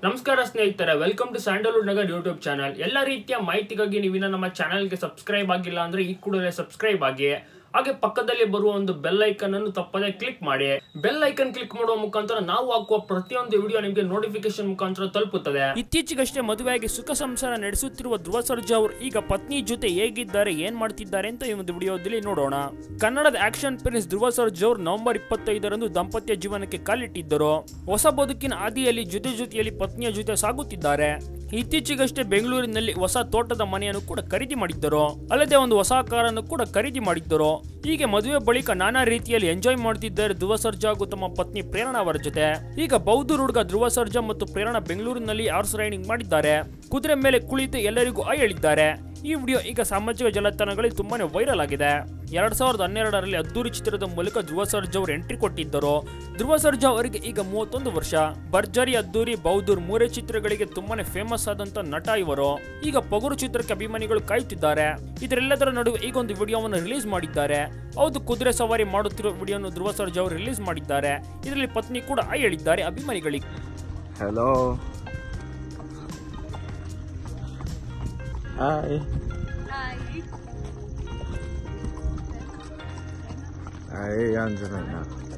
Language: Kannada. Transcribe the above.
ನಮಸ್ಕಾರ ಸ್ನೇಹಿತರೆ welcome to Sandalwood Nagar YouTube channel ಎಲ್ಲ ರೀತಿಯ ಮಾಹಿತಿಗಾಗಿ ನೀವಿನ್ನ ನಮ್ಮ ಚಾನಲ್ಗೆ ಸಬ್ಸ್ಕ್ರೈಬ್ ಆಗಿಲ್ಲ ಅಂದ್ರೆ ಈ ಕೂಡಲೇ ಸಬ್ಸ್ಕ್ರೈಬ್ ಆಗಿ ಹಾಗೆ ಪಕ್ಕದಲ್ಲಿ ಬರುವ ಒಂದು ಬೆಲ್ ಐಕನ್ ಅನ್ನು ತಪ್ಪದೆ ಕ್ಲಿಕ್ ಮಾಡಿ ಬೆಲ್ ಐಕನ್ ಕ್ಲಿಕ್ ಮಾಡುವ ಮುಖಾಂತರ ನಾವು ಹಾಕುವ ಪ್ರತಿಯೊಂದು ವಿಡಿಯೋ ನಿಮಗೆ ನೋಟಿಫಿಕೇಶನ್ ಮುಖಾಂತರ ತಲುಪುತ್ತದೆ ಇತ್ತೀಚೆಗಷ್ಟೇ ಮದುವೆಯಾಗಿ ಸುಖ ಸಂಸಾರ ನಡೆಸುತ್ತಿರುವ ಧ್ರುವ ಸರ್ಜಾ ಅವರು ಈಗ ಪತ್ನಿ ಜೊತೆ ಹೇಗಿದ್ದಾರೆ ಏನ್ ಮಾಡ್ತಿದ್ದಾರೆ ಅಂತ ಈ ಒಂದು ವಿಡಿಯೋದಲ್ಲಿ ನೋಡೋಣ ಕನ್ನಡದ ಆಕ್ಷನ್ ಪ್ರಿನ್ಸ್ ಧ್ರುವ ಸರ್ಜಾ ಅವರು ನವೆಂಬರ್ ಇಪ್ಪತ್ತೈದರಂದು ದಾಂಪತ್ಯ ಜೀವನಕ್ಕೆ ಕಾಲಿಟ್ಟಿದ್ದರು ಹೊಸ ಬದುಕಿನ ಹಾದಿಯಲ್ಲಿ ಜೊತೆ ಜೊತೆಯಲ್ಲಿ ಪತ್ನಿಯ ಜೊತೆ ಸಾಗುತ್ತಿದ್ದಾರೆ ಇತ್ತೀಚೆಗಷ್ಟೇ ಬೆಂಗಳೂರಿನಲ್ಲಿ ಹೊಸ ತೋಟದ ಮನೆಯನ್ನು ಕೂಡ ಖರೀದಿ ಮಾಡಿದ್ದರು ಅಲ್ಲದೆ ಒಂದು ಹೊಸ ಕಾರನ್ನು ಕೂಡ ಖರೀದಿ ಮಾಡಿದ್ದರು ಹೀಗೆ ಮದುವೆ ಬಳಿಕ ನಾನಾ ರೀತಿಯಲ್ಲಿ ಎಂಜಾಯ್ ಮಾಡ್ತಿದ್ದಾರೆ ಧ್ರುವ ಸರ್ಜಾ ಹಾಗೂ ತಮ್ಮ ಪತ್ನಿ ಪ್ರೇರಣಾ ಅವರ ಜೊತೆ ಈಗ ಬೌದ್ಧ ಹುಡುಗ ಧ್ರುವ ಸರ್ಜಾ ಮತ್ತು ಪ್ರೇರಣಾ ಬೆಂಗಳೂರಿನಲ್ಲಿ ಹಾರ್ಸ್ ರೈಡಿಂಗ್ ಮಾಡಿದ್ದಾರೆ ಕುದುರೆ ಮೇಲೆ ಕುಳಿತು ಎಲ್ಲರಿಗೂ ಐ ಹೇಳಿದ್ದಾರೆ ಈ ವಿಡಿಯೋ ಈಗ ಸಾಮಾಜಿಕ ಜಾಲತಾಣಗಳಲ್ಲಿ ತುಂಬಾನೇ ವೈರಲ್ ಆಗಿದೆ ಎರಡ್ ಸಾವಿರದ ಹನ್ನೆರಡರಲ್ಲಿ ಅದ್ದೂರಿ ಚಿತ್ರದ ಮೂಲಕ ಧ್ರುವ ಸರ್ಜಾ ಅವರು ಎಂಟ್ರಿ ಕೊಟ್ಟಿದ್ದರು ಧ್ರುವ ಸರ್ಜಾ ಅವರಿಗೆ ಈಗ ಮೂವತ್ತೊಂದು ವರ್ಷ ಭರ್ಜರಿ ಅದ್ದೂರಿ ಬೌದ್ಧೂರ್ ಮೂರೇ ಚಿತ್ರಗಳಿಗೆ ತುಂಬಾನೇ ಫೇಮಸ್ ಆದಂತ ನಟ ಇವರು ಈಗ ಪಗುರು ಚಿತ್ರಕ್ಕೆ ಅಭಿಮಾನಿಗಳು ಕಾಯುತ್ತಿದ್ದಾರೆ ಇದರೆಲ್ಲದರ ನಡುವೆ ಈಗ ಒಂದು ವಿಡಿಯೋವನ್ನು ರಿಲೀಸ್ ಮಾಡಿದ್ದಾರೆ ಹೌದು ಕುದುರೆ ಸವಾರಿ ಮಾಡುತ್ತಿರುವ ವಿಡಿಯೋವನ್ನು ಧ್ರುವ ಸರ್ಜಾ ಅವರು ರಿಲೀಸ್ ಮಾಡಿದ್ದಾರೆ ಇದರಲ್ಲಿ ಪತ್ನಿ ಕೂಡ ಐ ಹೇಳಿದ್ದಾರೆ ಅಭಿಮಾನಿಗಳಿಗೆ Hello. Hi. Hi, Angelina.